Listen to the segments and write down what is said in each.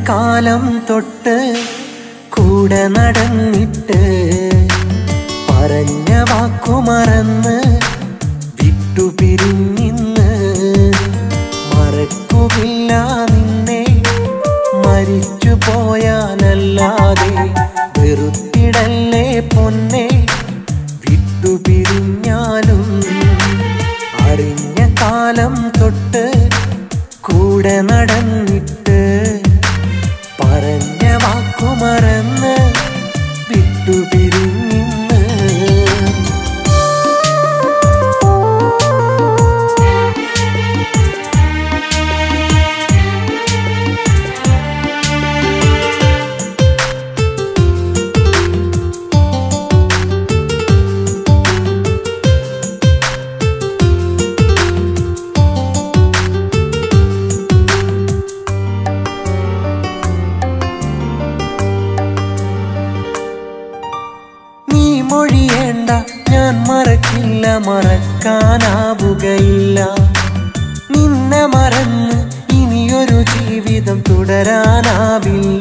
കാലം തൊട്ട് കൂടെ നടന്നിട്ട് പറഞ്ഞ വാക്കു മറന്ന് വിട്ടുപിരിഞ്ഞിന്ന് മറക്കുകില്ല നിന്നെ മരിച്ചു പോയാലല്ലാതെ വെറുത്തിടല്ലേ പൊന്നെ വിട്ടുപിരിഞ്ഞാലും അറിഞ്ഞ കാലം തൊട്ട് കൂടെ നടന്നിട്ട് പറഞ്ഞ വാക്കു മറന്ന് വിട്ടുപിരിഞ്ഞിന്ന് നീ മൊഴിയേണ്ട ഞാൻ മറക്കില്ല മറക്കാനാവുകയില്ല നിന്നെ മറന്ന് ഇനിയൊരു ജീവിതം തുടരാനാവില്ല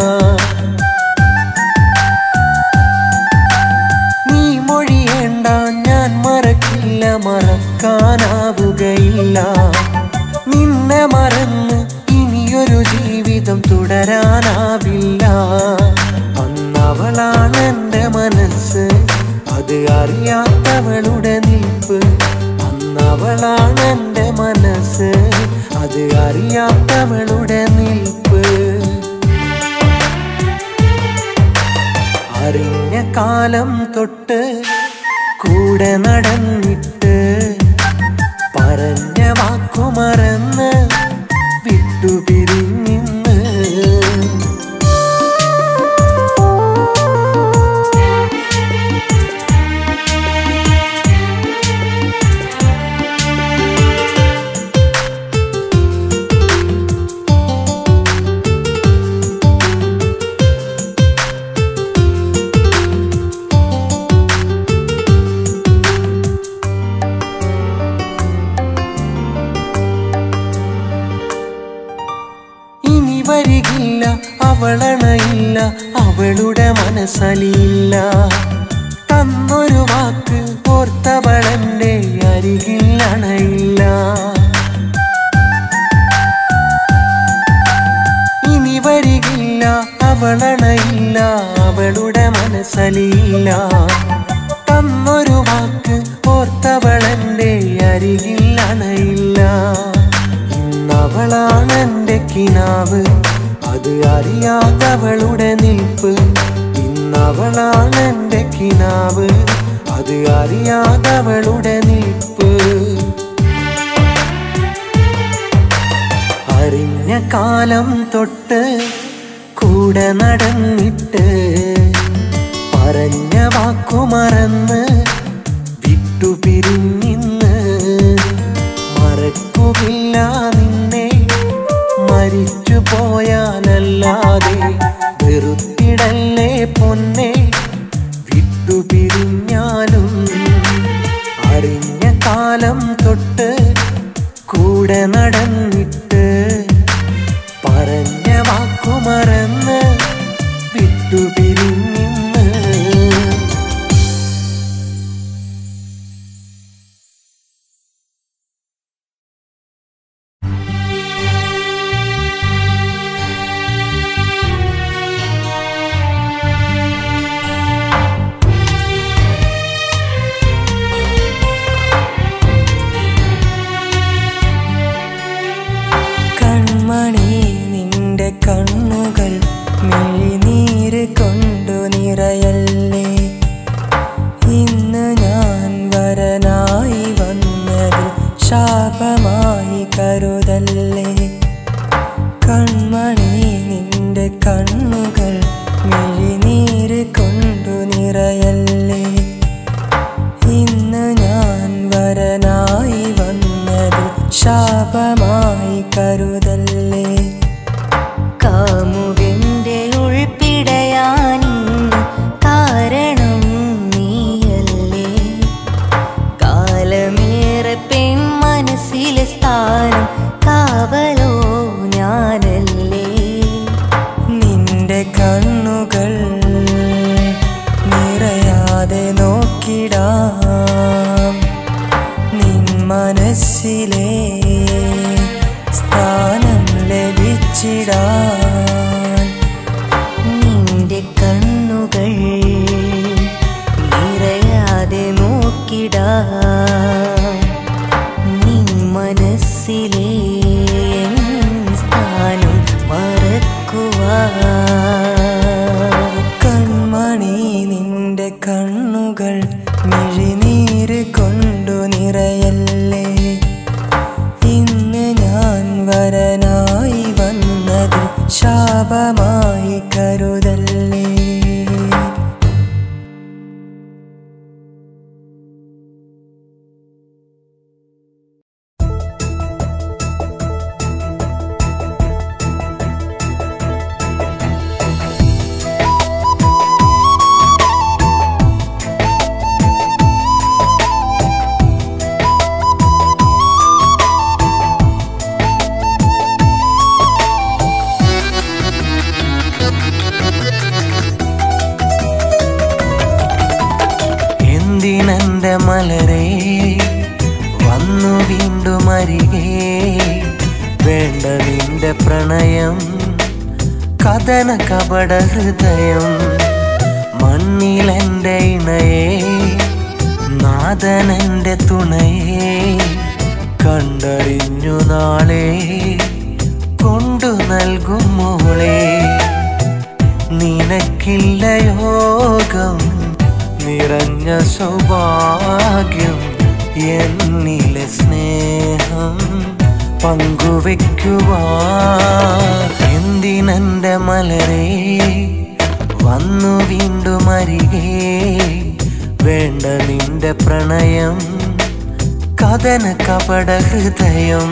നീ മൊഴിയേണ്ട ഞാൻ മറക്കില്ല മറക്കാനാവുകയില്ല നിന്നെ മറന്ന് ഇനിയൊരു ജീവിതം തുടരാനാവില്ല അന്നവളാണ് എൻ്റെ മനസ്സ് അത് അറിയാത്തവളുടെ നിൽപ്പ് അന്നവളാണ് എൻ്റെ മനസ്സ് അത് അറിയാത്തവളുടെ നിൽപ്പ് അറിഞ്ഞ കാലം തൊട്ട് കൂടെ നടന്നിട്ട് പറഞ്ഞ വാക്കു മറന്ന് വിട്ടുപിരിഞ്ഞിന്ന് ഇനി വരികില്ല അവളണയില്ല അവളുടെ മനസ്സലിയില്ല തന്നൊരു വാക്ക് ഓർത്തവളെന്റെ അരികിൽ അണയില്ല ഇനി വരികില്ല അവളണയില്ല അവളുടെ മനസ്സലിയില്ല തന്നൊരു വാക്ക് ഓർത്തവളെന്റെ അരികിൽ അണയില്ല ഇന്നവളാണ് എൻ്റെ കിനാവ് അത് അറിയാത്തവളുടെ നിൽപ്പ് ഇന്നവളാണ് എൻ്റെ കിനാവ് അത് അറിയാത്തവളുടെ നിൽപ്പ് അറിഞ്ഞ കാലം തൊട്ട് കൂടെ നടന്നിട്ട് പറഞ്ഞ വാക്കു മറന്ന് വിട്ടുപിരിഞ്ഞിന്ന് മറക്കുകില്ല നിന്നെ മരിച്ചു പോയാലല്ലാതെ വെറുത്തിടല്ലേ പൊന്നെ വിട്ടുപിരിഞ്ഞാലും അറിഞ്ഞ കാലം തൊട്ട് കൂടെ നടന്നിട്ട് പറഞ്ഞ വാക്കു മറന്ന് വിട്ടുപിരിഞ്ഞിന്ന് കൺമണി നിന്റെ കണ്ണുകൾ മിഴിനീര് കൊണ്ടു നിറയല്ലേ ഇന്ന് ഞാൻ വരനായി വന്നത് ശാപമായി കരുതല്ലേ കൺമണി നിന്റെ കണ്ണുകൾ മിഴിനീര് കൊണ്ടു നിറയല്ലേ ഇന്ന് ഞാൻ വരനായി വന്നത് ശാപമായി കരുതല്ലേ കാമുകന്റെ ഉൾപ്പിടയാനിന്ന് കാരണം നീയല്ലേ കാലമേറെ പെൺ മനസ്സിലെ സ്ഥാനം കാവലോ ഞാനല്ലേ കുളിച്ചിടാൻ നിന്റെ കണ്ണുകൾ നിറയാതെ നോക്കിടാ നീ മനസ്സിലെ എൻ സ്ഥാനം മറക്കുവാ കൺമണി നിന്റെ കണ്ണുകൾ മിഴിനീര് കൊണ്ടു നിറയല്ലേ ഇന്ന് ഞാൻ വരനായി വന്നത് ശാപമായി കരുതല്ലേ എന്തിനെന്റെ മലരെ വന്നു വീണ്ടും അരികെ വേണ്ട നിന്റെ പ്രണയം കഥന കപട ഹൃദയം മണ്ണിലെന്റെ ഇണയെ നാഥനെന്റെ തുണയെ കണ്ടറിഞ്ഞു നാളെ കൊണ്ടു നൽകും മോളെ നിനക്കില്ല യോഗം നിറഞ്ഞ സൗഭാഗ്യം എന്നിലെ സ്നേഹം പങ്കുവെക്കുവാ എന്തിനെന്റെ മലരെ വന്നു വീണ്ടും അരികെ വേണ്ട നിന്റെ പ്രണയം കഥന കപട ഹൃദയം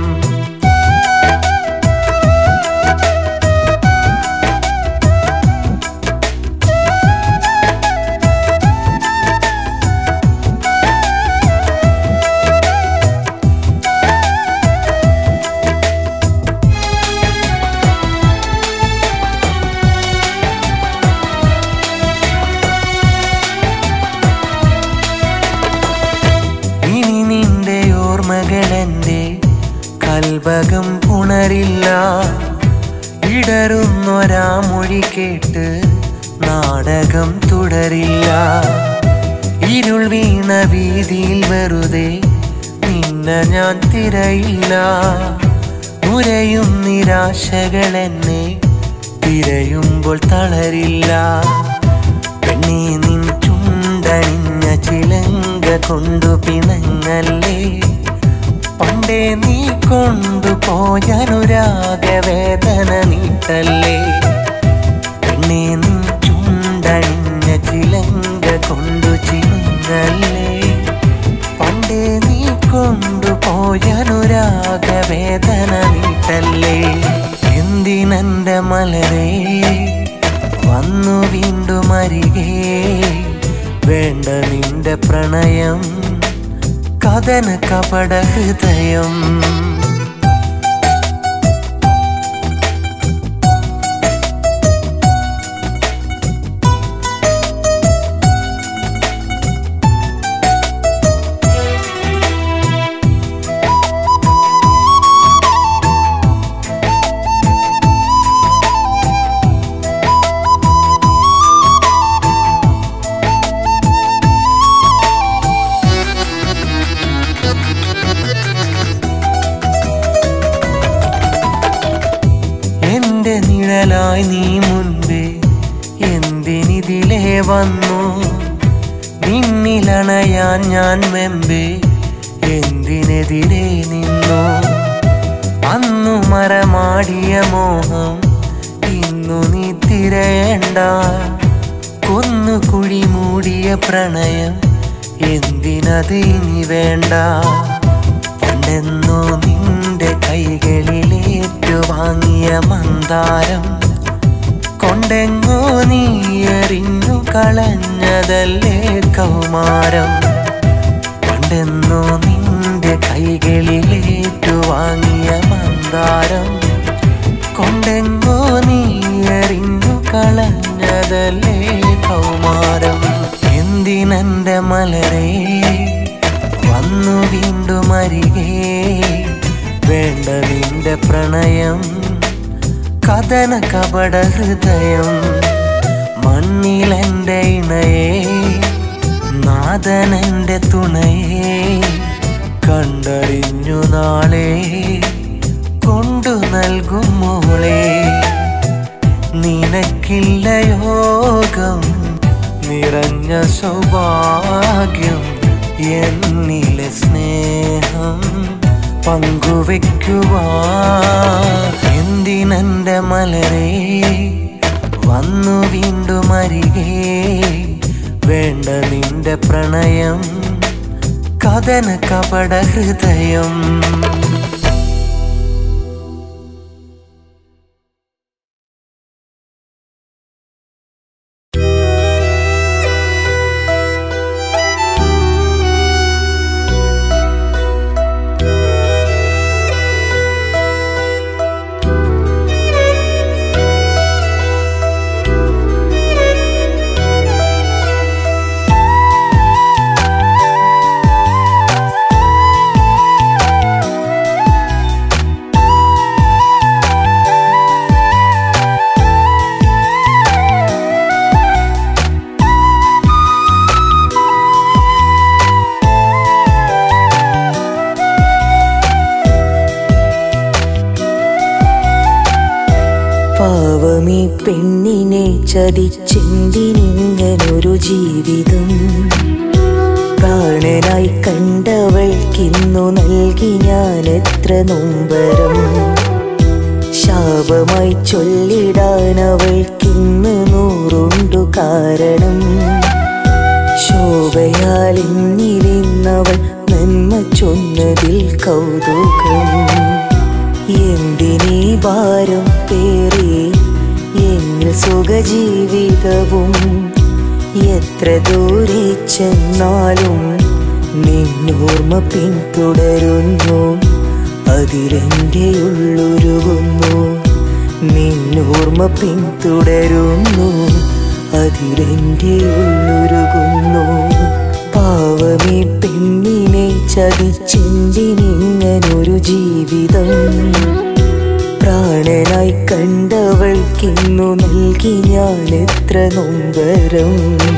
ഇനി നിന്റെ ഓർമ്മകളെന്റെ കൽവകം ഉണരില്ല ഇടറുന്നൊരാ മൊഴി കേട്ട് നാടകം തുടരില്ല ഇരുൾ വീണ വീതിയിൽ വെറുതെ നിന്നെ ഞാൻ തിരയില്ല ഉരയും നിരാശകൾ എന്നെ തിരയുമ്പോൾ തളരില്ല പെണ്ണേ നിൻ ചുണ്ടണിഞ്ഞ ചിലങ്ക കൊണ്ടു പിണങ്ങല്ലേ പണ്ടേ നീ കൊണ്ടുപോയനുരാഗവേദന നീട്ടല്ലേ പെണ്ണേ നിൻ ചുണ്ടണിഞ്ഞ ചിലങ്ക കൊണ്ടു ചിണങ്ങല്ലേ പണ്ടേ നീ കൊണ്ടുപോയനുരാഗവേദന നീട്ടല്ലേ എന്തിനെന്റെ മലരെ വന്നു വീണ്ടും അരികെ വേണ്ട നിന്റെ പ്രണയം കഥന കപട ഹൃദയം എന്റെ നിഴലായി നീ മുൻപേ എന്തിനിതിലേ വന്നു നിന്നിലണയാൻ ഞാൻ വെമ്പേ എന്തിനെതിരെ നിന്നു അന്നു മരമാടിയ മോഹം ഇന്നു നീ തിരയണ്ട കൊന്നു കുഴി മൂടിയ പ്രണയം എന്തിനത് ഇനി വേണ്ട പണ്ടെന്നോ നിന്റെ കൈകളിലേറ്റു വാങ്ങിയ മന്ദാരം കൊണ്ടെങ്ങോ നീ എറിഞ്ഞു കളഞ്ഞതല്ലേ കൗമാരം പണ്ടെന്നോ നിന്റെ കൈകളിലേറ്റു വാങ്ങിയ മന്ദാരം കൊണ്ടെങ്ങോ നീ എറിഞ്ഞു കളഞ്ഞതല്ലേ കൗമാരം എന്തിനെന്റെ മലരെ വന്നു വീണ്ടും അരികെ വേണ്ട നിന്റെ പ്രണയം കഥന കപട ഹൃദയം മണ്ണിലെന്റെ ഇണയെ നാഥനെന്റെ തുണയെ കണ്ടറിഞ്ഞു നാളെ കൊണ്ടു നൽകും മോളെ നിനക്കില്ല യോഗം നിറഞ്ഞ സൗഭാഗ്യം എന്നിലെ സ്നേഹം പങ്കുവെക്കുവാ എന്തിനെന്റെ മലരെ വന്നു വീണ്ടും അരികെ വേണ്ട നിന്റെ പ്രണയം കഥന കപട ഹൃദയം പാവമീ പെണ്ണിനെ ചതിച്ചെന്തിനിങ്ങനൊരു ജീവിതം പ്രാണനായി കണ്ടവൾക്കിന്നു നൽകി ഞാൻ എത്ര നൊമ്പരം ശാപമായി ചൊല്ലിടാൻ അവൾക്കിന്ന് നൂറുണ്ടു കാരണം ശോഭയാൽ എന്നിലിന്നവൾ നന്മ ചൊന്നതിൽ കൗതുകം എന്തിനീ ഭാരം പേറി എന്നിൽ സുഖജീവിതവും എത്ര ദൂരെ ചെന്നാലും നിന്നോർമ്മ പിന്തുടരുന്നു അതിലെൻ്റെ ഉള്ളൊരുകുന്നു നിന്നോർമ്മ പിന്തുടരുന്നു അതിലെൻ്റെ ഉള്ളൊരുകുന്നു പാവമേ പെണ്ണിനെ ചതിച്ചെന്തിനിങ്ങനൊരു ജീവിതം പ്രാണനായി കണ്ടവൾക്കിന്നു നൽകി ഞാൻ എത്ര നൊമ്പരം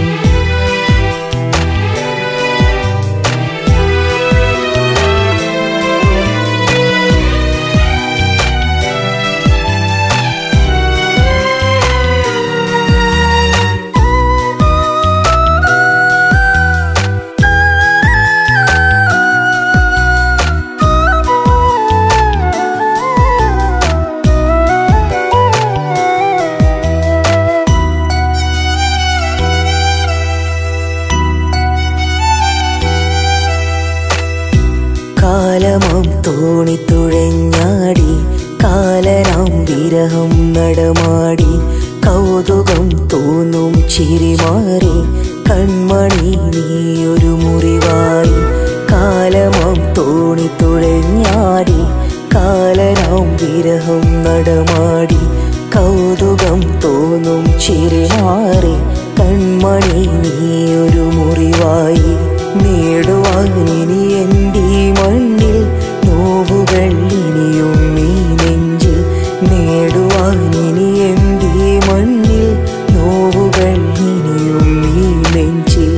കാലമാം തോണി തുഴഞ്ഞാടി കാലനാം വിരഹം നടമാടി കൗതുകം തോന്നും ചിരിമാറി കൺമണി നീയൊരു മുറിവായി കാലമാം തോണി തുഴഞ്ഞാടി കാലനാം വിരഹം നടമാടി കൗതുകം തോന്നും ചിരിമാറി കൺമണി നീയൊരു മുറിവായി നേടുവാൻ ഇനി എൻ്റെ ഈ മണ്ണിൽ നോവുകൾ ഇനിയും നീ നെഞ്ചിൽ നേടുവാൻ ഇനി എൻ്റെ ഈ മണ്ണിൽ നോവുകൾ ഇനിയും നീ നെഞ്ചിൽ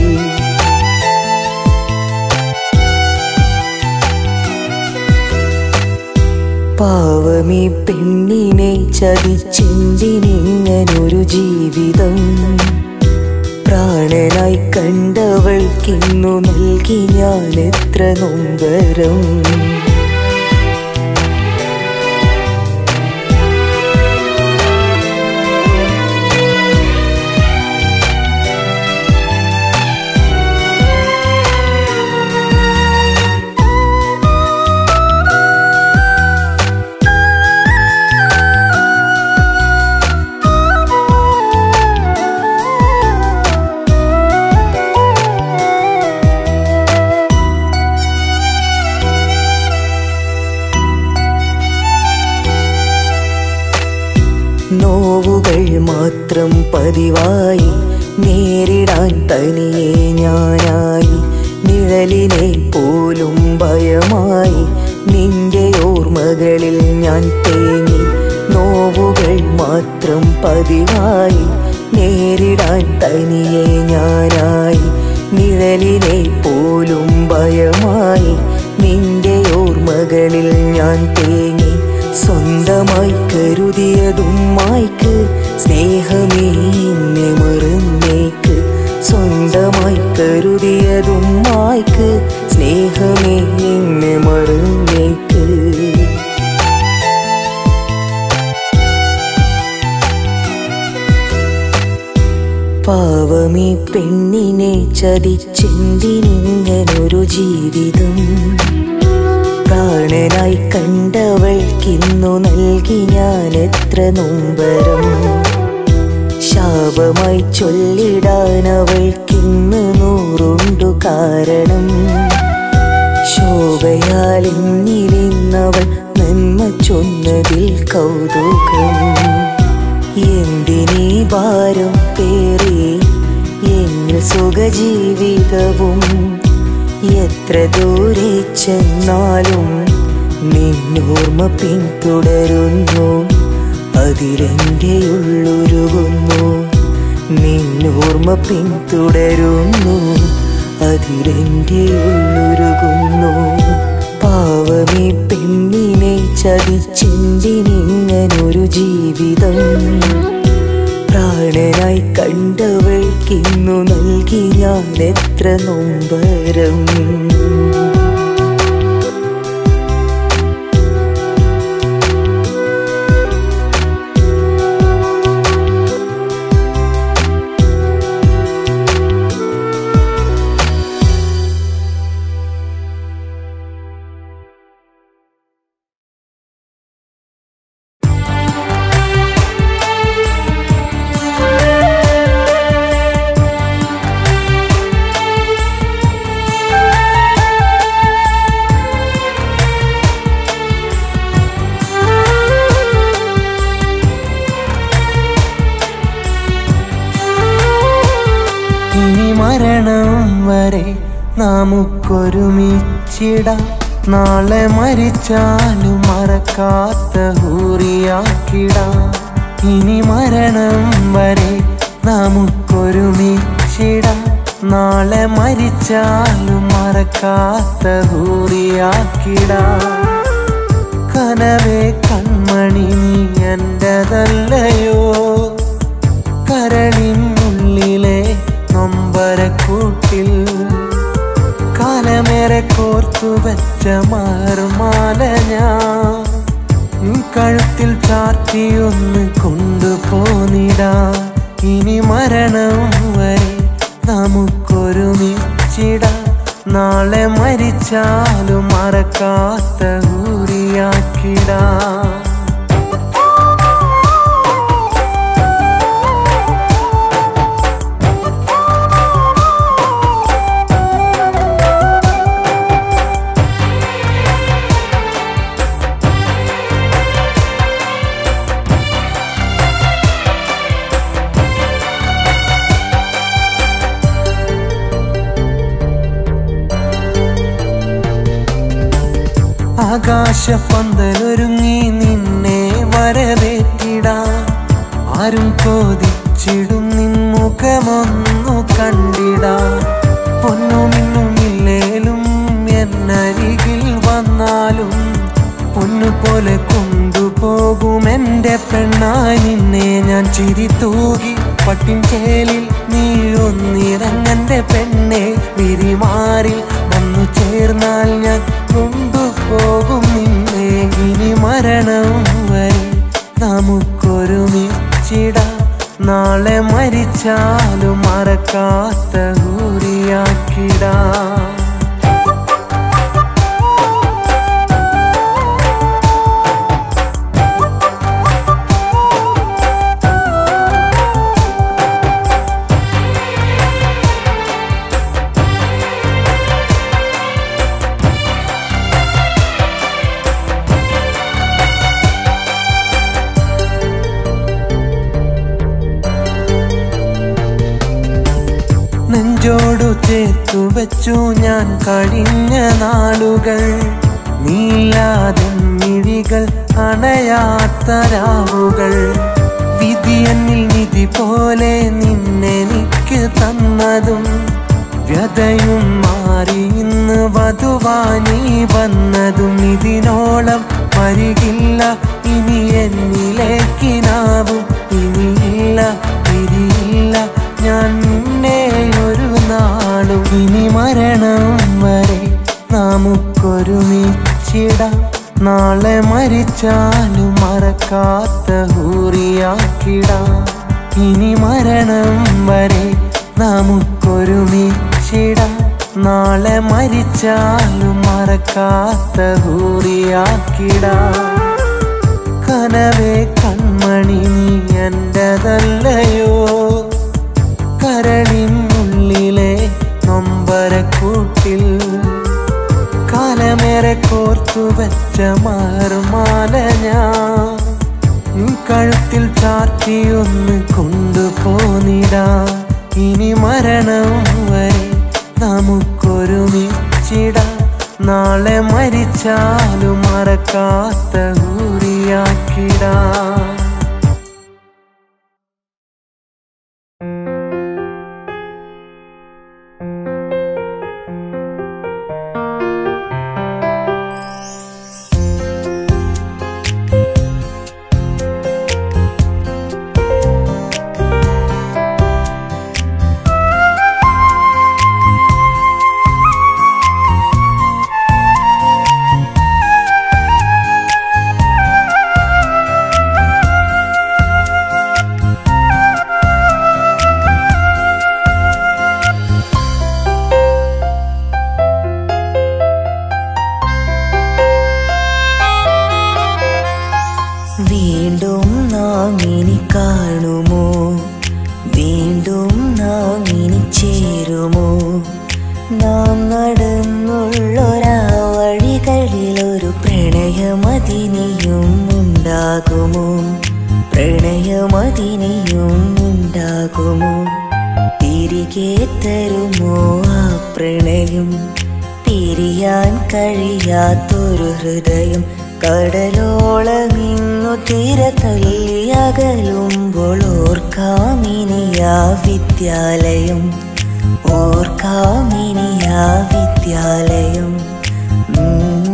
പാവമീ പെണ്ണിനെ ചതിച്ചെന്തിനിങ്ങനൊരു ജീവിതം പ്രാണനായി കണ്ടവൾക്കിന്നു നൽകി ഞാൻ എത്ര നൊമ്പരം നോവുകൾ മാത്രം പതിവായി നേരിടാൻ തനിയെ ഞാനായി നിഴലിനെ പോലും ഭയമായി നിന്റെ ഓർമ്മകളിൽ ഞാൻ തേങ്ങി നോവുകൾ മാത്രം പതിവായി നേരിടാൻ തനിയെ ഞാനായി നിഴലിനെ പോലും ഭയമായി നിന്റെ ഓർമ്മകളിൽ ഞാൻ തേങ്ങി സ്വന്തമായി കരുതിയതും മായ്ക്ക് സ്നേഹമേ എന്നെ മറന്നേക്ക് സ്വന്തമായി കരുതിയതും മായ്ക്ക് സ്നേഹമേ എന്നെ മറന്നേക്ക് പാവമീ പെണ്ണിനെ ചതിച്ചെന്തിനിങ്ങനൊരു ജീവിതം പ്രാണനായി കണ്ടവൾക്കിന്നു നൽകി ഞാൻ എത്ര നൊമ്പരം ശാപമായി ചൊല്ലിടാൻ അവൾക്കിന്ന് നൂറുണ്ടു കാരണം ശോഭയാൽ എന്നിലിന്നവൾ നന്മ ചൊന്നതിൽ കൗതുകം എന്തിനീ ഭാരം പേറി എന്നിൽ സുഖജീവിതവും എത്ര ദൂരെ ചെന്നാലും നിന്നോർമ്മ പിന്തുടരുന്നു അതിലെൻ്റെ ഉള്ളൊരുകുന്നു നിന്നോർമ്മ പിന്തുടരുന്നു അതിലെൻ്റെ ഉള്ളൊരുകുന്നു പാവമീ പെണ്ണിനെ ചതിച്ചെന്തിനിങ്ങനൊരു ജീവിതം പ്രാണനായി കണ്ടവൾക്കിന്നു നൽകി ഞാൻ എത്ര നൊമ്പരം ഇനി മരണം വരെ നമുക്കൊരുമിച്ചിടാം നാളെ മരിച്ചാലും മറക്കാത്ത ഹൂറിയാക്കിടാം ഇനി മരണം വരെ നമുക്കൊരുമിച്ചിടാം നാളെ മരിച്ചാലും മറക്കാത്ത ഹൂറിയാക്കിടാം കനവേ കൺമണി നീ എന്റെതല്ലയോ കരളിനുള്ളിലെ നൊമ്പരക്കൂട്ടിൽ കാലമേറെ കോർത്തു വെച്ച മാറുമാല ഞാൻ ഉം കഴുത്തിൽ ചാർത്തിയൊന്ന് കൊണ്ടുപോന്നിടാ ഇനി മരണം വരെ നമുക്കൊരുമിച്ചിടാം നാളെ മരിച്ചാലും മറക്കാത്ത ഊരിയാക്കിടാം ആകാശപ്പന്തലൊരുങ്ങി നിന്നെ വരവേറ്റിടാം ആരും കോതിച്ചിടും നിൻ മുഖമൊന്നു കണ്ടിടാം പൊന്നുമിന്നുമില്ലേലും എന്നരികിൽ വന്നാലും പൊന്നുപോലെ കൊണ്ടുപോകും എൻ്റെ പെണ്ണായി നിന്നെ ഞാൻ ചിരി തൂകി പട്ടിൻ ചേലിൽ നീ ഒന്നിറങ്ങന്റെ പെണ്ണെ വിരിമാറിൽ വന്നു ചേർന്നാൽ ഞാൻ കൊണ്ടുപോകും നിന്നെ ഇനി മരണം വരെ നമുക്കൊരുമിച്ചിടാം നാളെ മരിച്ചാലും മറക്കാത്ത ഊരിയാക്കിടാം നെഞ്ചോടു ചേർത്തു വെച്ചു ഞാൻ കഴിഞ്ഞ നാളുകൾ നീലാതെ മിഴികൾ അണയാത്ത രാവുകൾ വിധി എന്നിൽ നിധി പോലെ നിന്നെനിക്ക് തന്നതും വ്യതയും മാറി ഇന്ന് വധുവാനി വന്നതും ഇതിനോളം വരികില്ല ഇനി എന്നിലേക്കിനാവും ഇനിയില്ല പിരിയില്ല ഞാൻ നിന്നെ ഒരു നാളും ഇനി മരണം വരെ നമുക്കൊരുമിച്ചിടാം നാളെ മരിച്ചാലും മറക്കാത്ത ഹൂറിയാക്കിടാം ഇനി മരണം വരെ നമുക്കൊരുമിച്ചിടാം നാളെ മരിച്ചാലും മറക്കാത്ത ഹൂറിയാക്കിടാം കനവേ കൺമണി നീ എൻ്റെതല്ലയോ കരളിനുള്ളിലെ നൊമ്പരക്കൂട്ടിൽ കാലമേറെ കോർത്തു വെച്ച മാറുമാല ഞാൻ നിൻ കഴുത്തിൽ ചാർത്തിയൊന്ന് കൊണ്ടുപോന്നിടാ ഇനി മരണം വരെ നമുക്കൊരുമിച്ചിടാം നാളെ മരിച്ചാലും മറക്കാത്ത ഊരിയാക്കിടാം വീണ്ടും നാം ഇനി കാണുമോ വീണ്ടും നാം ഇനി ചേരുമോ നാം നടന്നുള്ളൊരാ വഴികളിൽ ഒരു പ്രണയമതിനിയും ഉണ്ടാകുമോ പ്രണയമതിനിയും ഉണ്ടാകുമോ തിരികെ തരുമോ ആ പ്രണയം പിരിയാൻ കഴിയാത്തൊരു ഹൃദയം കടലോളമിന്നു തിര തല്ലിയകലുമ്പോൾ ഓർക്കാമിനിയാ വിദ്യാലയം ഓർക്കാമിനിയാ വിദ്യാലയം ഉം.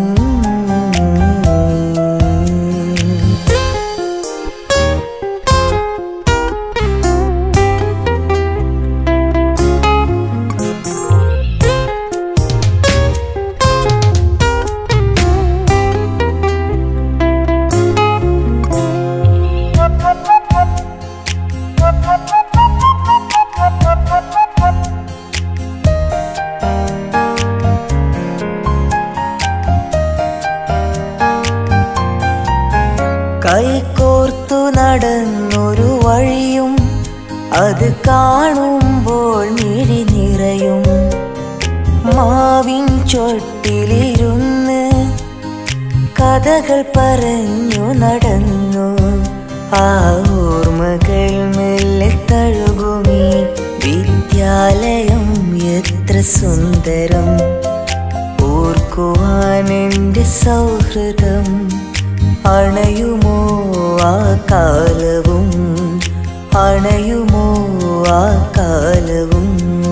കൈകോർത്തു നടന്നൊരു വഴിയും അത് കാണുമ്പോൾ മിഴി നിറയും മാവിൻ ചൊട്ടിലിരുന്ന് കഥകൾ പറഞ്ഞു നടന്നു ആ ഓർമ്മകൾ മെല്ലെ തഴുകുമീ വിദ്യാലയം എത്ര സുന്ദരം ഓർക്കുവാൻ എൻ്റെ സൗഹൃദം അണയുമോ ആ കാലവും അണയുമോ ആ കാലവും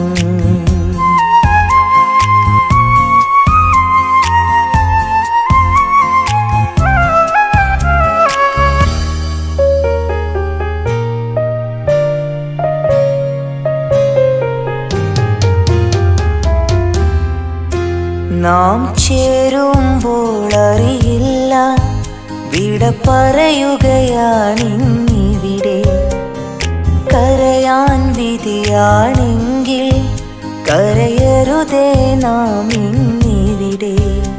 നാം ചേരുമ്പോൾ അറിയില്ല വിട പറയുകയാണിന്നിവിടെ കരയാൻ വിധിയാണെങ്കിൽ കരയരുതേ നാം ഇന്നിവിടെ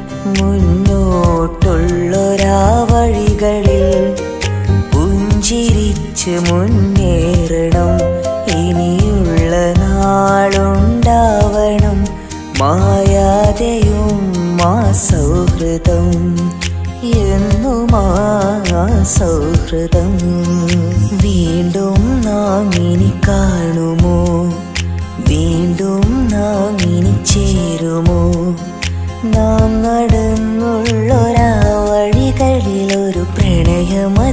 മുന്നോട്ടുള്ളൊരാ വഴികളിൽ പുഞ്ചിരിച്ച് മുന്നേറണം ഇനിയുള്ള നാളുണ്ടാവണം മായാതെയും ആ സൗഹൃദം എന്നും ആ സൗഹൃദം വീണ്ടും നാം ഇനി കാണുമോ വീണ്ടും നാം ഇനി ചേരുമോ നാം നടന്നുള്ളൊരാ വഴികളിൽ ഒരു പ്ര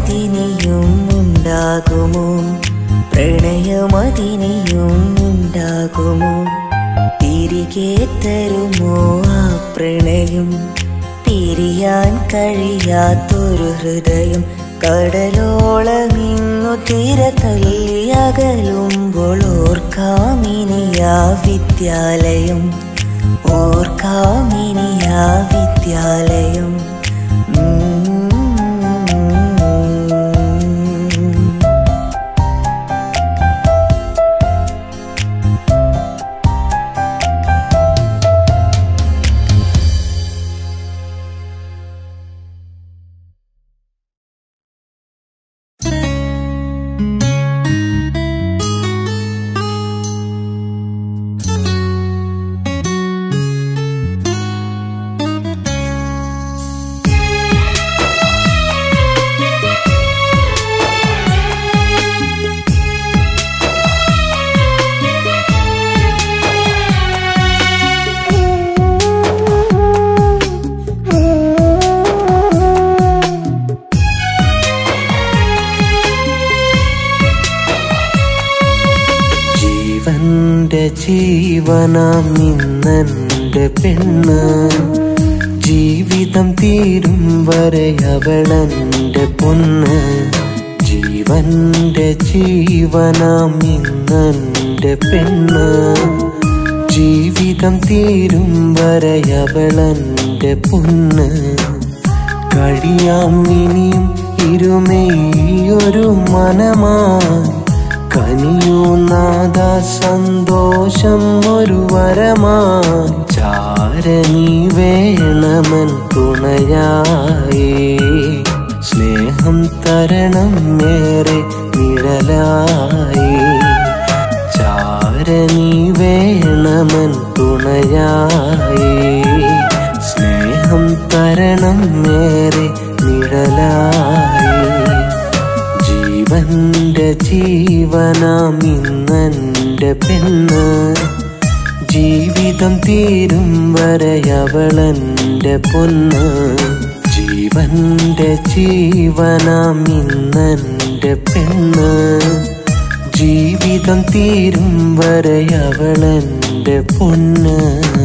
പ്രണയമതിനിയും ഉണ്ടാകുമോ പ്രണയമതിനിയും ഉണ്ടാകുമോ തിരികെ തരുമോ ആ പ്രണയം പിരിയാൻ കഴിയാത്തൊരു ഹൃദയം കടലോളമിന്നു തിര തല്ലിയകലുമ്പോൾ ഓർക്കാമിനിയാ വിദ്യാലയം ഓർക്കാമിനിയാ വിദ്യാലയം ഉം. ജീവന്റെ ജീവനാം ഇന്നെന്റെ പെണ്ണ് ജീവിതം തീരും വരെ അവളെന്റെ പൊന്ന് ജീവന്റെ ജീവനാം ഇന്നെന്റെ പെണ്ണ് ജീവിതം തീരും വരെ അവളെന്റെ പൊന്ന് കഴിയാം ഇനിയും ഇരുമേയൊരു മനമായി കനിയൂ നാദ സന്തോഷം ഒരു വരമായി ചാരനീ വേണമൻ തുണയായി സ്നേഹം തരണം മേറെ നിഴലായി ചാരനീ വേണമൻ തുണയായി സ്നേഹം തരണം മേറെ നിഴലായി ജീവന്റെ ജീവനാം ഇന്നെന്റെ പെണ്ണ് ജീവിതം തീരും വരെ അവളെന്റെ പൊന്ന് ജീവന്റെ ജീവനാം ഇന്നെന്റെ പെണ്ണ് ജീവിതം തീരും വരെ അവളെന്റെ പൊന്ന്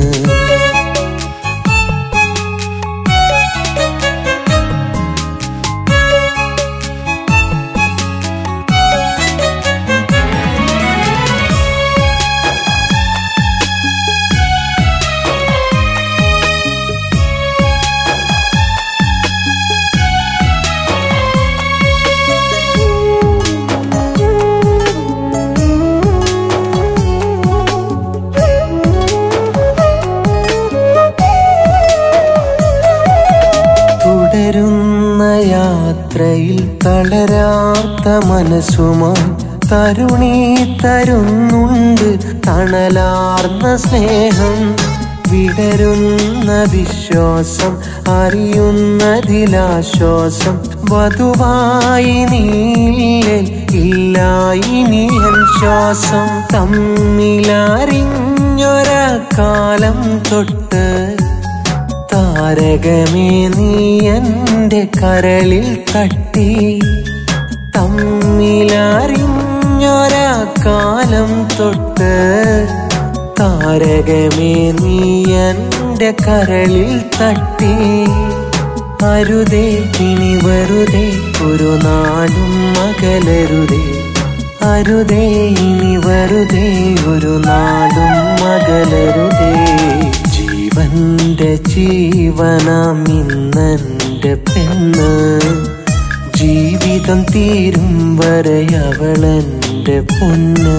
തുടരുന്ന യാത്രയിൽ തളരാത്ത മനസ്സുമായി തരുണി തരുന്നുണ്ട് തണലാർന്ന സ്നേഹം വിടരുന്ന വിശ്വാസം അറിയുന്നതിലാശ്വാസം വധുവായി നീല്ലേ ഇല്ല ഇനിയൻ ശ്വാസം തമ്മിലറിഞ്ഞൊരാ കാലം തൊട്ട് താരകമേ നീ എൻ്റെ കരളിൽ തട്ടി തമ്മിലറിഞ്ഞൊരാ കാലം തൊട്ട് താരകമേ നീ എൻ്റെ കരളിൽ തട്ടി അരുതേ ഇനി വെറുതെ ഒരു നാടും അകലരുതേ അരുതേ ഇനി വെറുതെ ഒരു നാടും അകലരുതേ ജീവന്റെ ജീവനാം ഇന്നെന്റെ പെണ്ണ് ജീവിതം തീരും വരെ അവളെന്റെ പൊന്ന്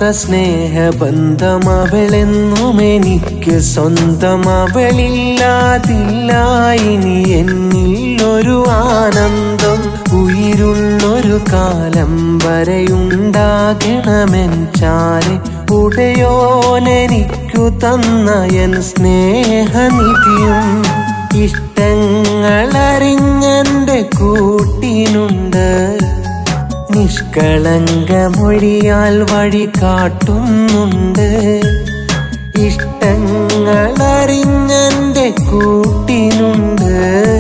സ്നേഹബന്ധം അവളെന്നും എനിക്ക് സ്വന്തം അവളില്ലാതില്ല ഇനി എന്നിൽ ഒരു ആനന്ദം ഉയിരുള്ളൊരു കാലം വരെയുണ്ടാകണമെൻ ചാരെ ഉടയോനെനിക്കു തന്ന എൻ സ്നേഹനിധിയും ഇഷ്ടങ്ങളറിഞ്ഞെന്റെ കൂട്ടിനുണ്ട് നിഷ്കളങ്കമൊഴിയാൽ വഴി കാട്ടുന്നുണ്ട് ഇഷ്ടങ്ങളറിഞ്ഞെന്റെ കൂട്ടിനുണ്ട്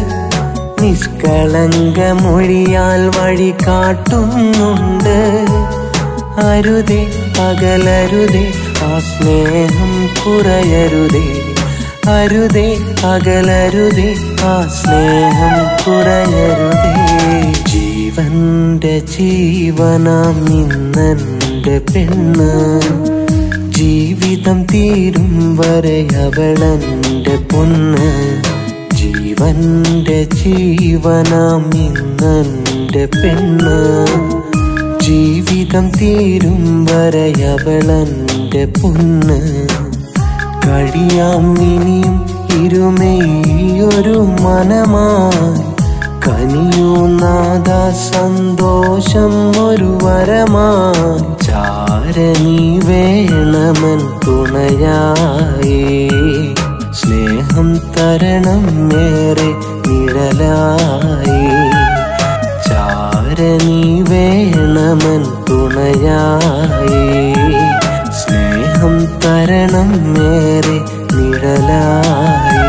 നിഷ്കളങ്കമൊഴിയാൽ വഴി കാട്ടുന്നുണ്ട് അരുതേ പകലരുതേ ആ സ്നേഹം കുറയരുതേ അരുതേ പകലരുതേ ആ സ്നേഹം കുറയരുതേ ജീവന്റെ ജീവനാം ഇന്നെന്റെ പെണ്ണ് ജീവിതം തീരും വരെ അവളെന്റെ പൊന്ന് ജീവന്റെ ജീവനാം ഇന്നെന്റെ പെണ്ണ് ജീവിതം തീരും വരെ അവളെന്റെ പൊന്ന് കഴിയാം ഇനിയും ഇരുമേയൊരു മനമായി കനിയൂ നാദ സന്തോഷം ഒരു വരമായി ചാരണി വേണമൻ തുണയായി സ്നേഹം തരണം മേറെ നിഴലായി ചാരണി വേണമൻ തുണയായി സ്നേഹം തരണം മേറെ നിഴലായി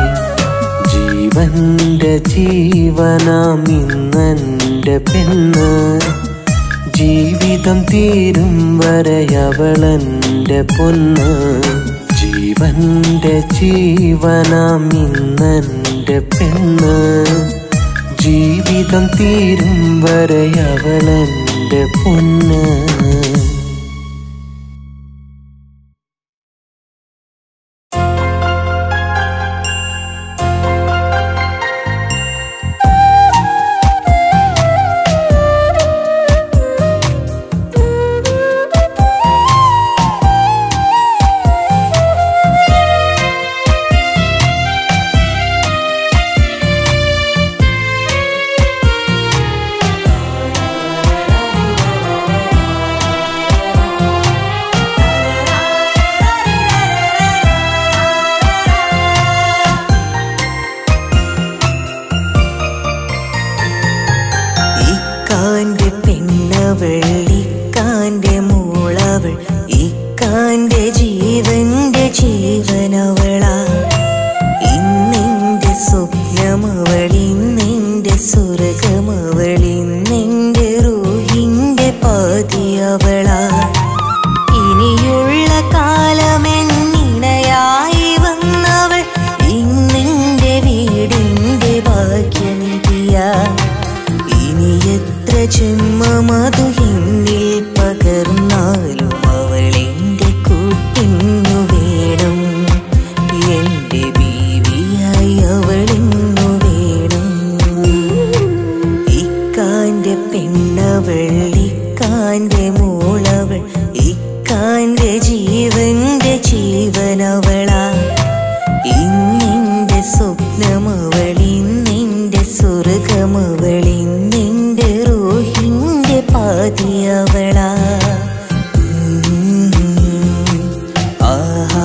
ജീവന്റെ ജീവനാം ഇന്നെന്റെ പെണ്ണ് ജീവിതം തീരും വരെ അവളെന്റെ പൊന്ന് ജീവന്റെ ജീവനാം ഇന്നെന്റെ പെണ്ണ് ജീവിതം തീരും വരെ അവളെന്റെ പൊന്ന് ഇക്കാന്റെ പെണ്ണവൾ ഇക്കാന്റെ മോളവൾ ഇക്കാന്റെ ജീവന്റെ ജീവനവളാ ഇന്നെന്റെ സ്വപ്നമവൾ ഇന്നെന്റെ സ്വർഗമവൾ ഇന്നെന്റെ റൂഹിന്റെ പാതിയവളാ ഇനിയുള്ള കാലമെന്നിണയായി വന്നവൾ ഇന്നെന്റെ വീടിന്റെ ഭാഗ്യനിധിയാ ഇനി എത്ര ജന്മമതു എന്നിൽ പകർന്നാലും അവൾ എന്റെ കൂട്ടിന്നു വേണം എന്റെ ബീവിയായി അവളിന്നു വേണം ഇക്കാന്റെ പെണ്ണവൾ ഇക്കാന്റെ മോളവൾ ഇക്കാന്റെ ജീവന്റെ ജീവനവളാ ഇന്നെന്റെ സ്വപ്നമവൾ ഇന്നെന്റെ സ്വർഗമവൾ ഇന്നെന്റെ റോഹിന്റെ പാതിയവളാ ഉം. ആഹാ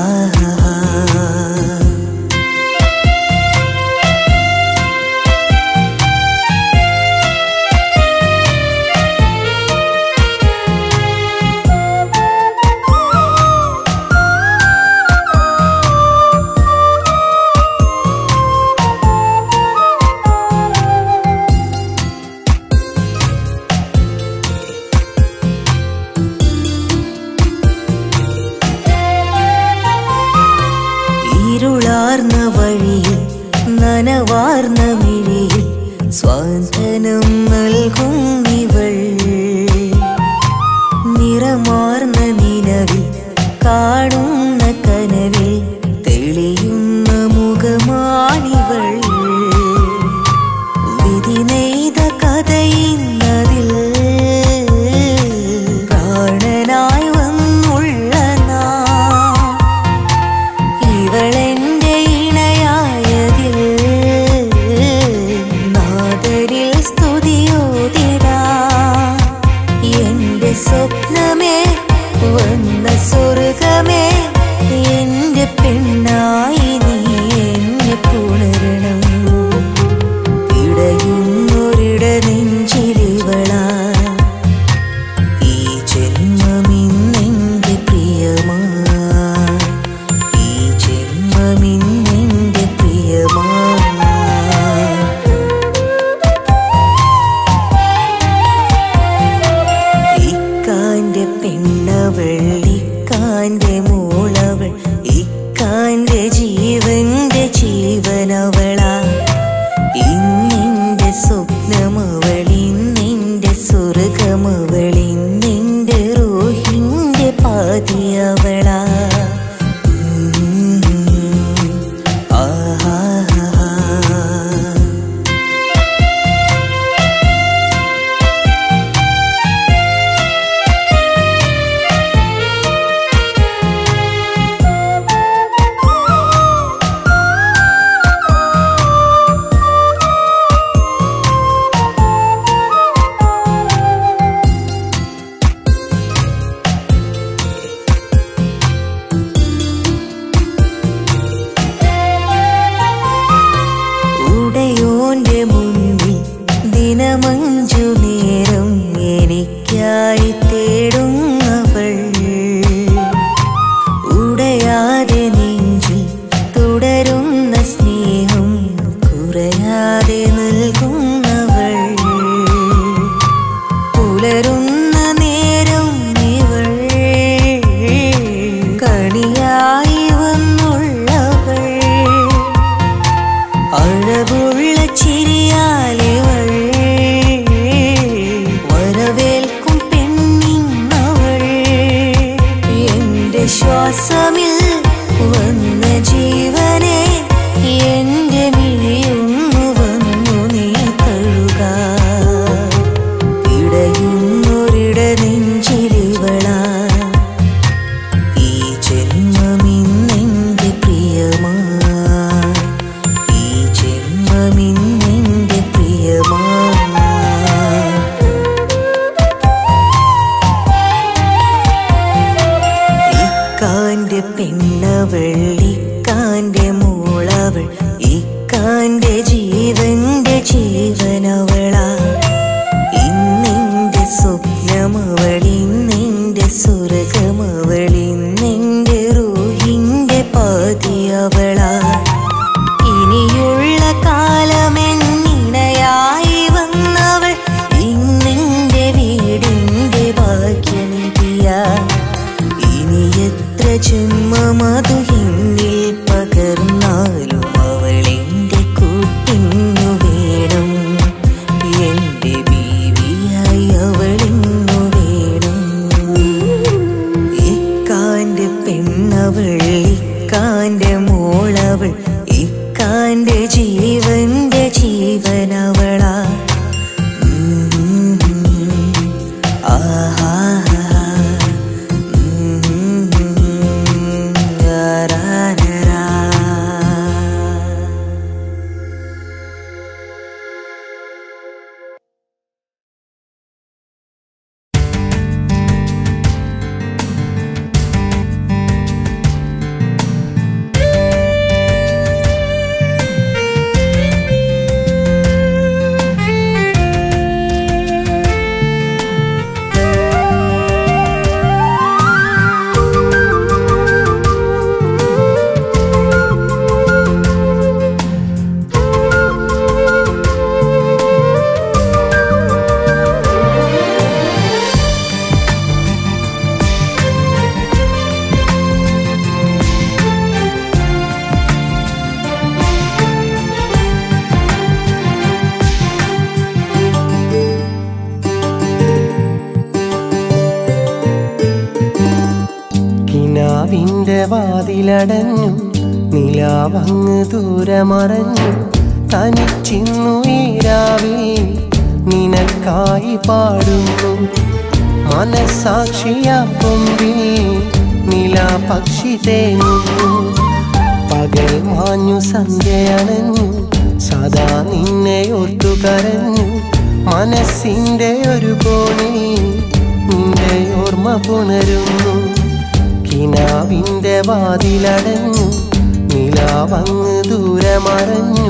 ഇരുളാർന്ന വഴിയിൽ നനവാർന്ന മിഴിയിൽ സ്വാന്തനം നൽകും ഇവൾ നിറമാർന്ന നിലവിൽ കാണുന്ന കനവിൽ തെളിയുന്ന മുഖമാണിവൾ വിധി നെയ്ത കഥയിന്നതിൽ പ്രാണനായി വന്നു അഴകുള്ള ചിരിയാലിവൾ വരവേൽക്കും പെണ്ണിന്നവൾ എന്റെ ശ്വാസമിൽ വന്ന ജീവനെ എന്റെ മിഴിയൊന്നു വന്നു നീ തഴുക ഇടയുന്നൊരിട നെഞ്ചിലിവളാ ഈ ജന്മമിന്നെന്റെ പ്രിയമാ ഈ ജന്മമിന്നെന്റെ പ്രിയമാ ഇക്കാന്റെ പെണ്ണവൾ ഇക്കാന്റെ മോളവൾ ഇക്കാന്റെ ജീവന്റെ ജീവനവളാ ഇന്നെന്റെ സ്വപ്നമവൾ ഇന്നെന്റെ സ്വർഗമവൾ ഇന്നെന്റെ റൂഹിന്റെ പാതിയവളാ ഇനിയുള്ള കാലമെന്നിണയായി വന്നവൾ ഇന്നെന്റെ വീടിന്റെ ഭാഗ്യനിധിയ ഇനി എത്ര ജന്മമതു എന്നിൽ പകർന്നാലും അവൾ എന്റെ കൂട്ടിന്നു വേണം എന്റെ ബീവിയായി അവളിന്നു വേണം ഇക്കാന്റെ പെണ്ണവൾ ഇക്കാന്റെ മോളവൾ ഇക്കാന്റെ ജീവന്റെ ജീവനവളാ ഉം. ആഹാ. ഉം. ആരാരാരാ. കിനാവിന്റെ വാതിലടഞ്ഞു നിലാവങ്ങ് ദൂരമറഞ്ഞു തനിച്ചിന്നു ഈ രാവിൽ നിനക്കായി പാടുന്നു മനസാക്ഷിയാ കൊമ്പിൽ നിലാ പക്ഷി തേങ്ങുന്നു പകൽ മാഞ്ഞു സന്ധ്യയണഞ്ഞു സദാ നിന്നെ ഓർത്തു കരഞ്ഞു മനസ്സിന്റെ ഒരു കോണിൽ നിന്റെ ഓർമ്മ പുണരുന്നു കിനാവിന്റെ വാതിലടഞ്ഞു നിലാവങ്ങ് ദൂരമറഞ്ഞു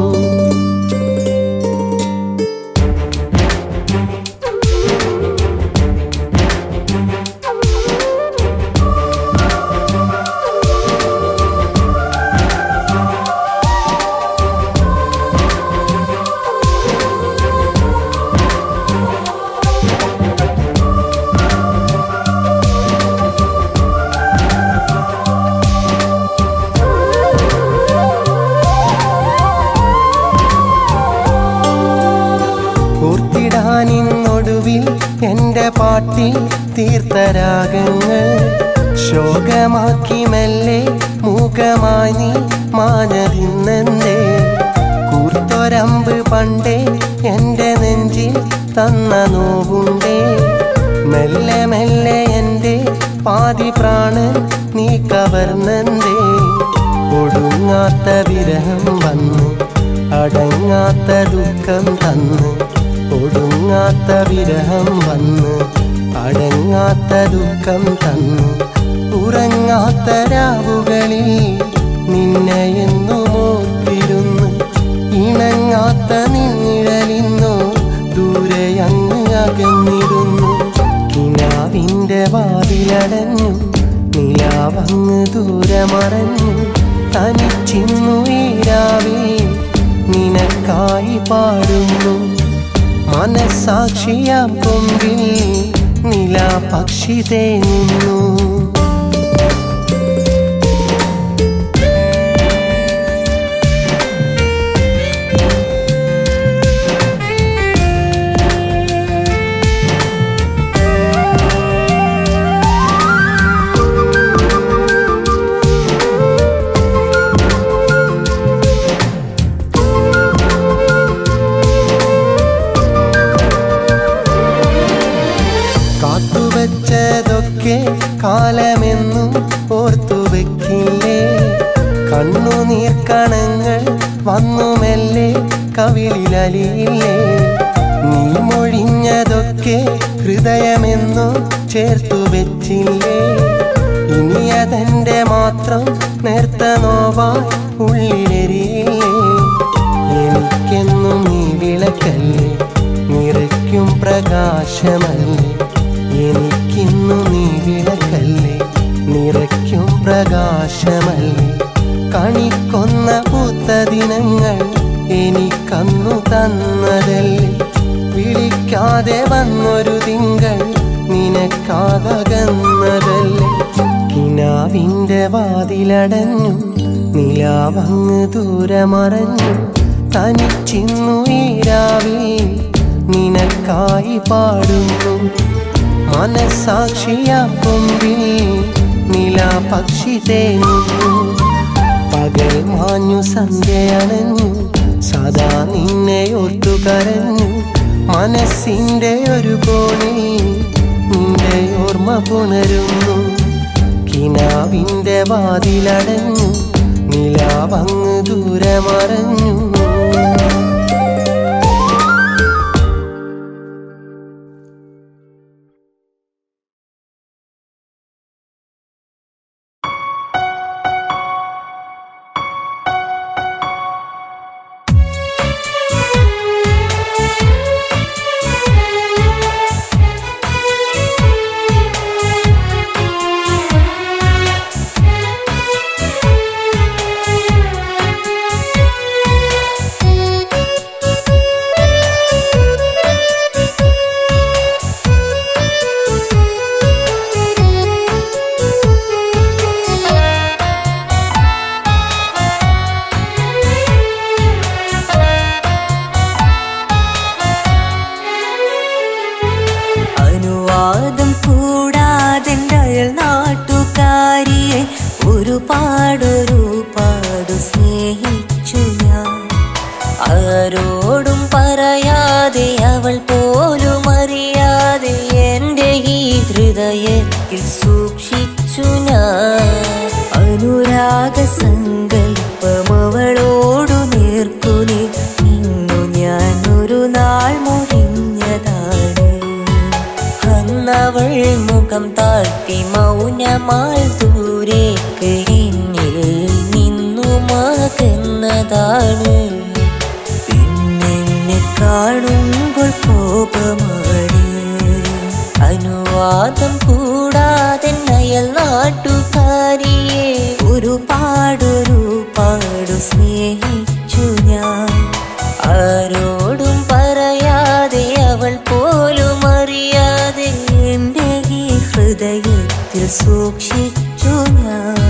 പൂർത്തിടാനിന്നൊടുവിൽ എന്റെ പാട്ടിൽ തീർത്ഥരാഗങ്ങൾ ശോകമാക്കി മെല്ലെ മൂകമായി നീ മാനതിന്നെന്തേ കൂർത്തൊരമ്പ് പണ്ടേ എന്റെ നെഞ്ചിൽ തന്ന നോവുണ്ടേ മെല്ലെ മെല്ലെ എന്റെ പാതി പ്രാണൻ നീ കവർന്നെന്തേ ഒടുങ്ങാത്ത വിരഹം വന്നു അടങ്ങാത്ത ദുഃഖം തന്നു ഒടുങ്ങാത്ത വിരഹം വന്ന് അടങ്ങാത്ത ദുഃഖം തന്നു ഉറങ്ങാത്ത രാവുകളിൽ നിന്നെ എന്നു മോത്തിരുന്നു ഇണങ്ങാത്ത നിന്നിഴലിന്നോ ദൂരെ അങ്ങ് അകന്നിരുന്നു കിനാവിന്റെ വാതിലടഞ്ഞു നിലാവങ്ങ് ദൂരമറഞ്ഞു തനിച്ചിന്നു ഈ രാവിൽ നിനക്കായി പാടുന്നു മനസാക്ഷിയാം കൊമ്പിൽ നിലാ പക്ഷി തേങ്ങുന്നു വന്നു മെല്ലെ കവിളിലലിയില്ലേ നീ മൊഴിഞ്ഞതൊക്കെ ഹൃദയമെന്നു ചേർത്തു വെച്ചില്ലേ ഇനി അതെന്റെ മാത്രം നേർത്ത നോവാ ഉള്ളിലെരിയില്ലേ എനിക്കെന്നും നീ വിളക്കല്ലേ നിറയ്ക്കും പ്രകാശമല്ലേ എനിക്കിന്നു നീ വിളക്കല്ലേ നിറയ്ക്കും പ്രകാശമല്ലേ കണിക്കൊന്ന പൂത്ത ദിനങ്ങൾ എനിക്കന്നു തന്നതല്ലേ വിളിക്കാതെ വന്നൊരു തിങ്കൾ നിനക്കാകന്നതല്ലേ കിനാവിന്റെ വാതിലടഞ്ഞു നിലാവങ്ങ് ദൂരെ മറഞ്ഞു തനിച്ചിന്നു ഈ രാവിൽ നിനക്കായി പാടുന്നു മനസാക്ഷിയാ കൊമ്പിൽ നിലാ പക്ഷി തേങ്ങുന്നു പകൽ മാഞ്ഞു സന്ധ്യയണഞ്ഞു സദാ നിന്നെ ഓർത്തു കരഞ്ഞു മനസ്സിന്റെ ഒരു കോണിൽ നിന്റെ ഓർമ്മ പുണരുന്നു കിനാവിന്റെ വാതിലടഞ്ഞു നിലാവങ്ങ് ദൂരെ മറഞ്ഞു അനുവാദം കൂടാതെ അയൽ നാട്ടുകാരിയെ ഒരുപാടൊരു പാടു സ്നേഹിച്ചു ഞാൻ ആരോടും പറയാതെ അവൾ പോലും അറിയാതെ എൻ്റെ ഈ ഹൃദയത്തിൽ സൂക്ഷിച്ചു ഞാൻ അനുരാഗ സങ്കല്പം അവളോടു നേർക്കുനി ഇന്നു ഞാൻ ഒരു നാൾ മുറിഞ്ഞതാണ് അന്നവൾ മുഖം താഴ്ത്തി മൗനമാൽ ദൂരേക്ക് എന്നിൽ നിന്നു മകന്നതാണ് പിന്നെന്നെ കാണുമ്പോൾ കോപമാണ് അനുവാദം കൂടാതെ അയൽ നാട്ടുകാരിയെ ഒരുപാടൊരു പാടു സ്നേഹിച്ചു ഞാൻ ആരോടും പറയാതെ അവൾ പോലും അറിയാതെ എൻ്റെ ഈ ഹൃദയത്തിൽ സൂക്ഷിച്ചു ഞാൻ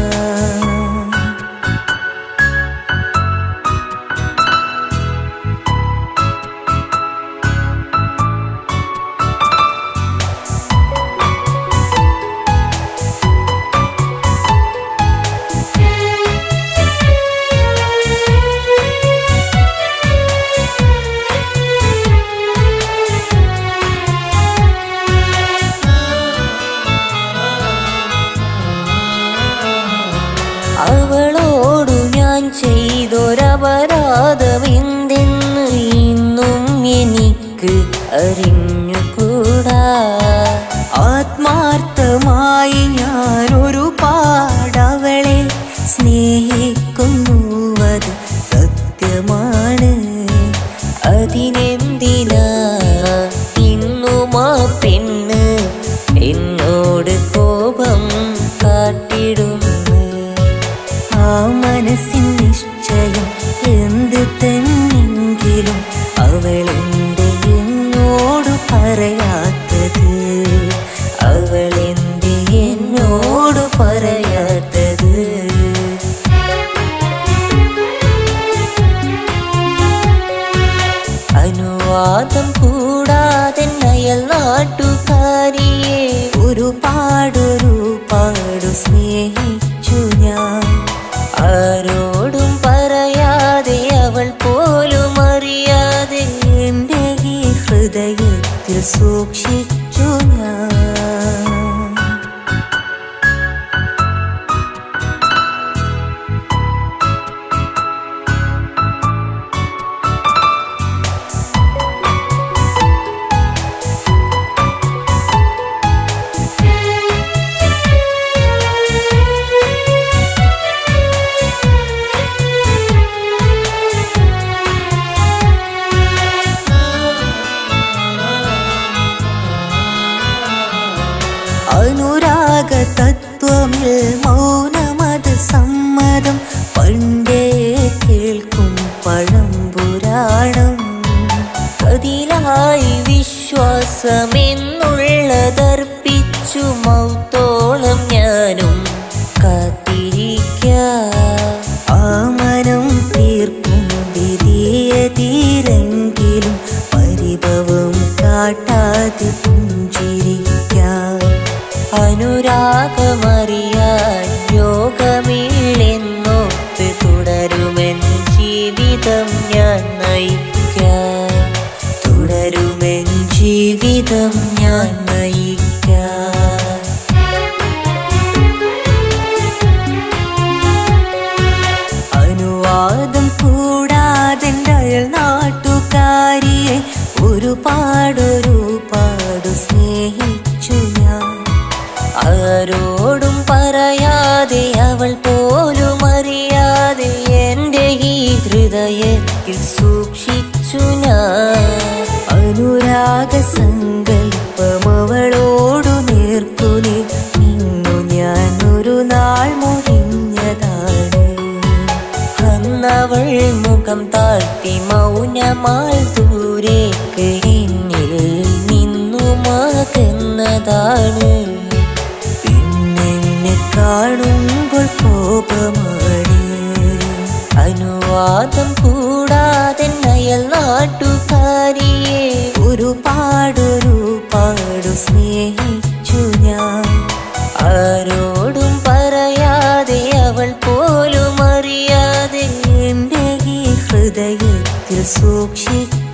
അവളോടു ഞാൻ ചെയ്തൊരപരാധം എന്തെന്ന് ഇന്നും എനിക്ക് അറിഞ്ഞുകൂടാ ആത്മാർത്ഥമായി ഞാൻ ഒരുപാടവളെ സ്നേഹിക്കുന്നുവത് സത്യമാണ് അതിനെന്തിനാ ഇന്നും ആ പെണ്ണ് എന്നോട് കോപം കാട്ടിടുന്നു ആ മനസ്സിൻ നിശ്ചയം എന്ത് തന്നെങ്കിലും അവളെന്റെ എന്നോട് പറയാത്തത് അവളെന്റെ എന്നോട് പറയാത്തത് അനുവാദം കൂടാതെ അയൽ നാട്ടുകാരിയെ ഒരുപാടൊരു പാടു സ്നേഹിച്ചു ഞാൻ ആരോടും പറയാതെ അവൾ പോലും അറിയാതെ എൻ്റെ ഈ ഹൃദയത്തിൽ സൂക്ഷിച്ചു ഞാൻ പഴംപുരാണം അതിലായി വിശ്വാസമെന്നുള്ളതർപ്പിച്ചു മൗത്തോളം ഞാനും കാത്തിരിക്കാം ആ മനം തീർക്കും വിധിയതീരെങ്കിലും പരിഭവം കാട്ടാതെ പുഞ്ചിരിക്കാം അനുരാഗമറിയാൻ യോഗമില്ലെന്നോത്ത് തുടരുമെൻ ജീവിതം ഞാൻ നയിക്കാം തുടരുമെൻ ജീവിതം ഞാൻ നയിക്കാം അനുവാദം കൂടാതെ അയൽ നാട്ടുകാരിയെ ഒരുപാടൊരുപാട് സ്നേഹിച്ചു ഞാൻ ആരോടും പറയാതെ അവൾ പോലും അറിയാതെ എൻ്റെ ഈ ഹൃദയത്തിൽ സൂക്ഷിച്ചു ഞാൻ അനുരാഗ സങ്കല്പം അവളോടു നേർക്കുനി നിന്നു ഞാൻ ഒരു നാൾ മുറിഞ്ഞതാണ് അന്നവൾ മുഖം താഴ്ത്തി മൗനമാൽ ദൂരേക്ക് എന്നിൽ നിന്നു മകന്നതാണ് പിന്നെന്നെ കാണുമ്പോൾ കോപമാണ് അനുവാദം കൂടാതെ അയൽ നാട്ടുകാരിയെ ഒരുപാടൊരുപാട് സ്നേഹിച്ചു ഞാൻ ആരോടും പറയാതെ അവൾ പോലും അറിയാതെ എൻ്റെ ഈ ഹൃദയത്തിൽ സൂക്ഷിച്ചു